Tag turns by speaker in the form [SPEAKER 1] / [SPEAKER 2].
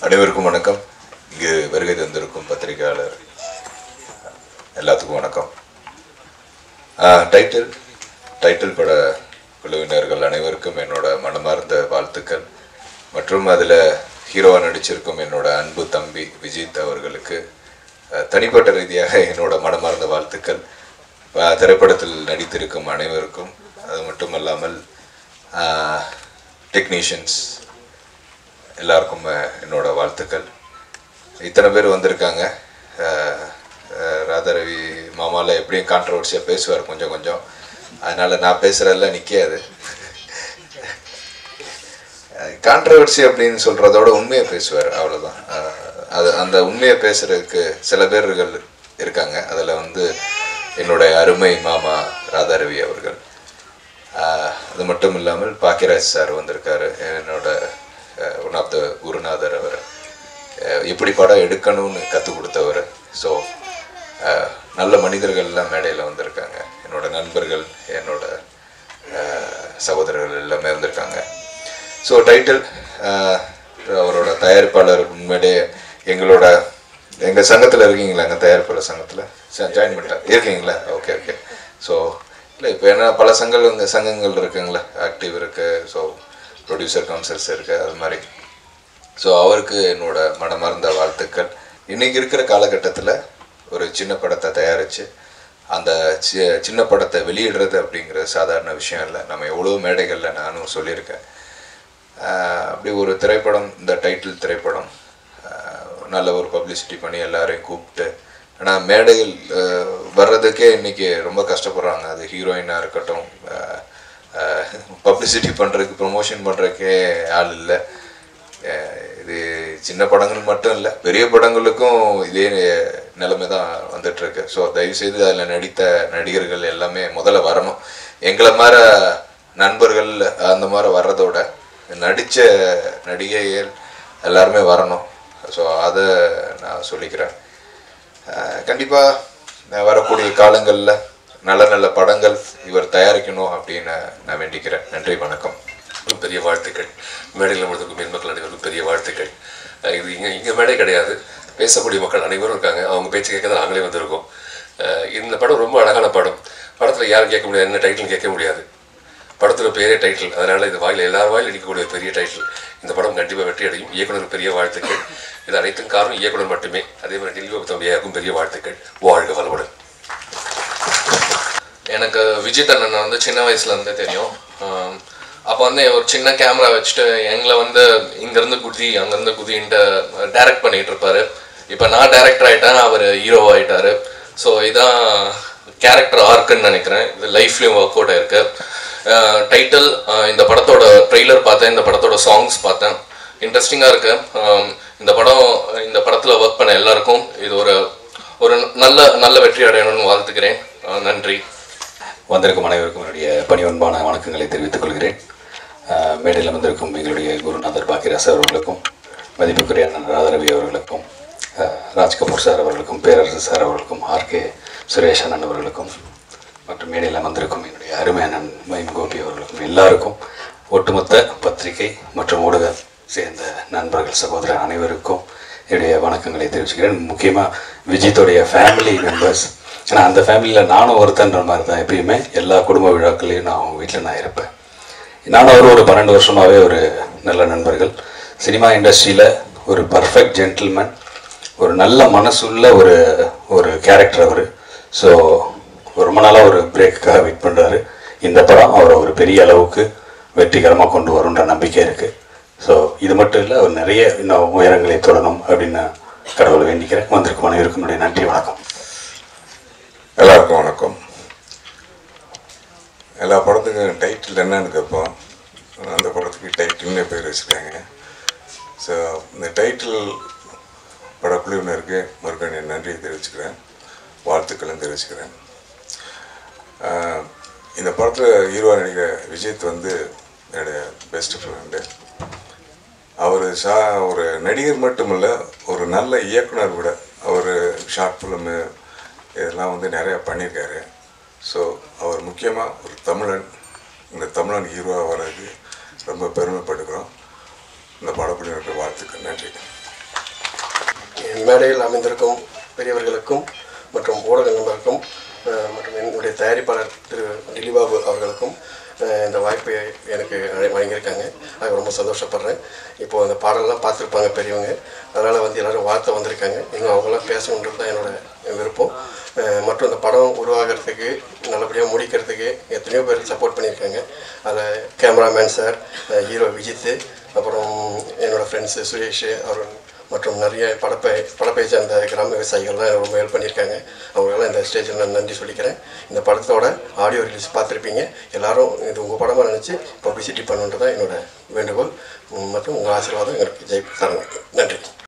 [SPEAKER 1] அனைவருக்கும் வணக்கம் இங்கு வருகை தந்திருக்கும் பத்திரிகையாளர் எல்லாத்துக்கும் வணக்கம் டைட்டில் டைட்டில் பட குழுவினர்கள் அனைவருக்கும் என்னோட மனமார்ந்த வாழ்த்துக்கள் மற்றும் அதில் ஹீரோவாக நடிச்சிருக்கும் என்னோட அன்பு தம்பி விஜித் அவர்களுக்கு அஹ், தனிப்பட்ட ரீதியாக என்னோட மனமார்ந்த வாழ்த்துக்கள் அஹ், திரைப்படத்தில் நடித்திருக்கும் அனைவருக்கும் அது மட்டும் அல்லாமல் டெக்னீஷியன்ஸ் எல்லாருக்கும் அஹ், என்னோட வாழ்த்துக்கள் இத்தனை பேர் வந்திருக்காங்க அஹ், அஹ், ராதாரவி மாமால எப்படியும் கான்ட்ரவர்சியாக பேசுவார் கொஞ்சம் கொஞ்சம் அதனால நான் பேசுகிறதெல்லாம் நிற்காது கான்ட்ரவர்சி அப்படின்னு சொல்கிறதோட உண்மையை பேசுவார் அவ்வளோதான் அது அந்த உண்மையை பேசுறதுக்கு சில பேர்கள் இருக்காங்க அதில் வந்து என்னுடைய அருமை மாமா ராதாரவி அவர்கள் ஆஹ் அது மட்டும் இல்லாமல் பாக்கியராஜ் சார் வந்திருக்காரு என்னோட ஒன் ஆஃப் த குருநாதர் அவர் அஹ் எப்படி படம் எடுக்கணும்னு கற்றுக் கொடுத்தவர் ஸோ நல்ல மனிதர்கள்லாம் மேடையில் வந்திருக்காங்க என்னோட நண்பர்கள் என்னோட அஹ், சகோதரர்கள் எல்லாமே வந்திருக்காங்க ஸோ டைட்டில் அவரோட தயாரிப்பாளர் உண்மையிலேயே எங்களோட எங்கள் சங்கத்தில் இருக்கீங்களா எங்கள் தயாரிப்பாளர் சங்கத்தில் ஜாயின் பண்ணிட்டேன் இருக்கீங்களா ஓகே ஓகே ஸோ இல்லை இப்போ என்ன பல சங்கங்கள் இங்கே சங்கங்கள் இருக்குங்களா ஆக்டிவ் இருக்குது ஸோ ப்ரொடியூசர் கவுன்சில்ஸ் இருக்குது அது மாதிரி ஸோ அவருக்கு என்னோட மனமார்ந்த வாழ்த்துக்கள் இன்னைக்கு இருக்கிற காலகட்டத்தில் ஒரு சின்ன படத்தை தயாரித்து அந்த சி- சின்ன படத்தை வெளியிடுறது அப்படிங்கிறது சாதாரண விஷயம் இல்லை நம்ம எவ்வளோ மேடைகளில் நானும் சொல்லியிருக்கேன் ஆஹ் அப்படி ஒரு திரைப்படம் இந்த டைட்டில் திரைப்படம் ஆஹ் நல்ல ஒரு பப்ளிசிட்டி பண்ணி எல்லாரையும் கூப்பிட்டு ஆனால் மேடைகள் ஆஹ் வர்றதுக்கே இன்னைக்கு ரொம்ப கஷ்டப்படுறாங்க அது ஹீரோயினாக இருக்கட்டும் பப்ளிசிட்டி பண்ணுறதுக்கு ப்ரொமோஷன் பண்ணுறதுக்கே ஆள் இல்லை அஹ் இது சின்ன படங்கள் மட்டும் இல்லை பெரிய படங்களுக்கும் இதே நிலைமை தான் வந்துட்டு இருக்கு ஸோ தயவுசெய்து அதில் நடித்த நடிகர்கள் எல்லாமே முதல்ல வரணும் எங்களை மாதிரி நண்பர்கள் அந்த மாதிரி வர்றதோட நடித்த நடிகைகள் எல்லாருமே வரணும் ஸோ அதை நான் சொல்லிக்கிறேன் கண்டிப்பாக வரக்கூடிய காலங்களில் நல்ல நல்ல படங்கள் இவர் தயாரிக்கணும் அப்படின்னு நான் வேண்டிக்கிறேன் நன்றி வணக்கம்
[SPEAKER 2] அனைவருக்கும் பெரிய வாழ்த்துக்கள் மேடையில் அமர்ந்திருக்கும் என் மக்கள் அனைவருக்கும் பெரிய வாழ்த்துக்கள் அஹ் இது இங்கே இங்கே மேடை கிடையாது பேசக்கூடிய மக்கள் அனைவரும் இருக்காங்க அவங்க பேச்சு கேட்க தான் நாங்களே வந்திருக்கோம் அஹ் இந்த படம் ரொம்ப அழகான படம் படத்தில் யாரும் கேட்க முடியாது என்ன டைட்டில் கேட்க முடியாது படத்தோட பேரே டைட்டில் அதனால இது வாயில் எல்லார் வாயில் அடிக்கக்கூடிய ஒரு பெரிய டைட்டில் இந்த படம் கண்டிப்பாக வெற்றி அடையும் இயக்குனர் பெரிய வாழ்த்துக்கள் இது அனைத்தும் காரணம் இயக்குனர் மட்டுமே அதே மாதிரி டெல்லி தம்பியாருக்கும் பெரிய வாழ்த்துக்கள் வாழ்க வளமுடன்
[SPEAKER 3] எனக்கு விஜித் அண்ணன் வந்து சின்ன வயசுல இருந்தே தெரியும் ஆம், அப்போ வந்து ஒரு சின்ன கேமரா வச்சுட்டு எங்களை வந்து இங்கேருந்து குதி அங்கேருந்து குதின்ட்டு டைரக்ட் பண்ணிட்டு இருப்பாரு இப்போ நான் டைரக்டர் ஆயிட்டேன் அவர் ஹீரோ ஆயிட்டாரு ஸோ இதான் கேரக்டர் ஆர்க்குன்னு நினைக்கிறேன் இது லைஃப்லேயும் ஒர்க் அவுட் ஆயிருக்கு டைட்டில் இந்த படத்தோட ட்ரெய்லர் பார்த்தேன் இந்த படத்தோட சாங்ஸ் பார்த்தேன் இன்ட்ரெஸ்டிங்காக இருக்கு ஆம், இந்த படம் இந்த படத்தில் ஒர்க் பண்ண எல்லாருக்கும் இது ஒரு ஒரு நல்ல நல்ல வெற்றி அடையணும்னு வாழ்த்துக்கிறேன் ஆஹ் நன்றி
[SPEAKER 4] வந்திருக்கும் அனைவருக்கும் என்னுடைய பணிவன்பான வணக்கங்களை தெரிவித்துக் கொள்கிறேன் அஹ், மேடையில் வந்திருக்கும் எங்களுடைய குருநாதர் பாக்கியராஸ் அவர்களுக்கும் மதிப்புக்குரிய அண்ணன் ராதரவி அவர்களுக்கும் அஹ், ராஜ் கபூர் சார் அவர்களுக்கும் பேரரசு சார் அவர்களுக்கும் ஆர்கே சுரேஷ் அண்ணன் அவர்களுக்கும் மற்றும் மேடையில் வந்திருக்கும் என்னுடைய அருமை அண்ணன் மைம் கோபி அவர்களுக்கும் எல்லாருக்கும் ஒட்டுமொத்த பத்திரிகை மற்றும் ஊடக சேர்ந்த நண்பர்கள் சகோதரர் அனைவருக்கும் என்னுடைய வணக்கங்களை தெரிவிச்சுக்கிறேன் முக்கியமாக விஜித்துடைய ஃபேமிலி மெம்பர்ஸ் ஏன்னா அந்த ஃபேமிலியில் நானும் ஒருத்தன்ற மாதிரி தான் எப்பயுமே எல்லா குடும்ப விழாக்கள்லையும் நான் அவங்க வீட்டில் நான் இருப்பேன் நானும் அவர் ஒரு பன்னெண்டு வருஷமாகவே ஒரு நல்ல நண்பர்கள் சினிமா இண்டஸ்ட்ரியில் ஒரு பர்ஃபெக்ட் ஜென்டில்மேன் ஒரு நல்ல மனசுள்ள ஒரு ஒரு கேரக்டர் அவர் ஸோ ரொம்ப நாளாக ஒரு பிரேக்குக்காக வெயிட் பண்ணுறாரு இந்த படம் அவரை ஒரு பெரிய அளவுக்கு வெற்றிகரமாக கொண்டு வரும்ன்ற நம்பிக்கை இருக்குது ஸோ இது மட்டும் இல்லை அவர் நிறைய இன்னும் உயரங்களை தொடரும் அப்படின்னு நான் கடவுளை வேண்டிக்கிறேன் வந்திருக்கும் அனைவருக்கும் என்னுடைய நன்றி வணக்கம்
[SPEAKER 5] எல்லாருக்கும் வணக்கம் எல்லா படத்துக்கும் டைட்டில் என்னன்னு கேட்போம் அந்த படத்துக்கு டைட்டில்னே பேர் வச்சுருக்காங்க ஸோ இந்த டைட்டில் படக்குழுவினருக்கு மறுபடியும் என் நன்றியை தெரிவிச்சுக்கிறேன் வாழ்த்துக்களும் தெரிவிச்சுக்கிறேன் ஆஹ் இந்த படத்தில் ஹீரோ நடிக்கிற விஜித் வந்து என்னுடைய பெஸ்ட் ஃப்ரெண்டு அவர் சா ஒரு நடிகர் மட்டுமல்ல ஒரு நல்ல இயக்குனர் கூட அவர் ஷார்ட் ஃபிலிமு இதெல்லாம் வந்து நிறையா பண்ணியிருக்காரு ஸோ அவர் முக்கியமாக ஒரு தமிழன் இந்த தமிழன் ஹீரோவாக வர்றதுக்கு ரொம்ப பெருமைப்படுகிறோம் இந்த படப்பிடினருக்கு வாழ்த்துக்கள் நன்றி
[SPEAKER 6] மேடையில் அமைந்திருக்கும் பெரியவர்களுக்கும் மற்றும் ஊடக நண்பருக்கும் அஹ், மற்றும் என்னுடைய தயாரிப்பாளர் திரு டிலிபாபு அவர்களுக்கும் அஹ், இந்த வாய்ப்பை எனக்கு வழங்கி- வழங்கியிருக்காங்க அது ரொம்ப சந்தோஷப்படுறேன் இப்போது அந்த பாடலெல்லாம் பார்த்துருப்பாங்க பெரியவங்க அதனால் வந்து எல்லோரும் வாழ்த்த வந்திருக்காங்க இன்னும் அவங்களாம் பேசணுன்றது தான் என்னோட விருப்பம் அஹ், மற்றும் இந்த படம் உருவாகிறதுக்கு நல்லபடியாக முடிக்கிறதுக்கு எத்தனையோ பேர் சப்போர்ட் பண்ணியிருக்காங்க அதில் கேமராமேன் சார் ஹீரோ விஜித்து அப்புறம் என்னோட ஃப்ரெண்ட்ஸு சுரேஷ் அருண் மற்றும் நிறைய படப்பை படப்பை சேர்ந்த கிராம விவசாயிகள்லாம் எனக்கு ரொம்ப ஹெல்ப் பண்ணியிருக்காங்க அவங்களெல்லாம் இந்த ஸ்டேஜில் நான் நன்றி சொல்லிக்கிறேன் இந்த படத்தோட ஆடியோ ரிலீஸ் பார்த்துருப்பீங்க எல்லாரும் இது உங்கள் படமாக நினச்சி பப்ளிசிட்டி பண்ணுன்றது தான் என்னோட வேண்டுகோள் உம், மற்றும் உங்கள் ஆசீர்வாதம் எனக்கு ஜெய் தரணும் நன்றி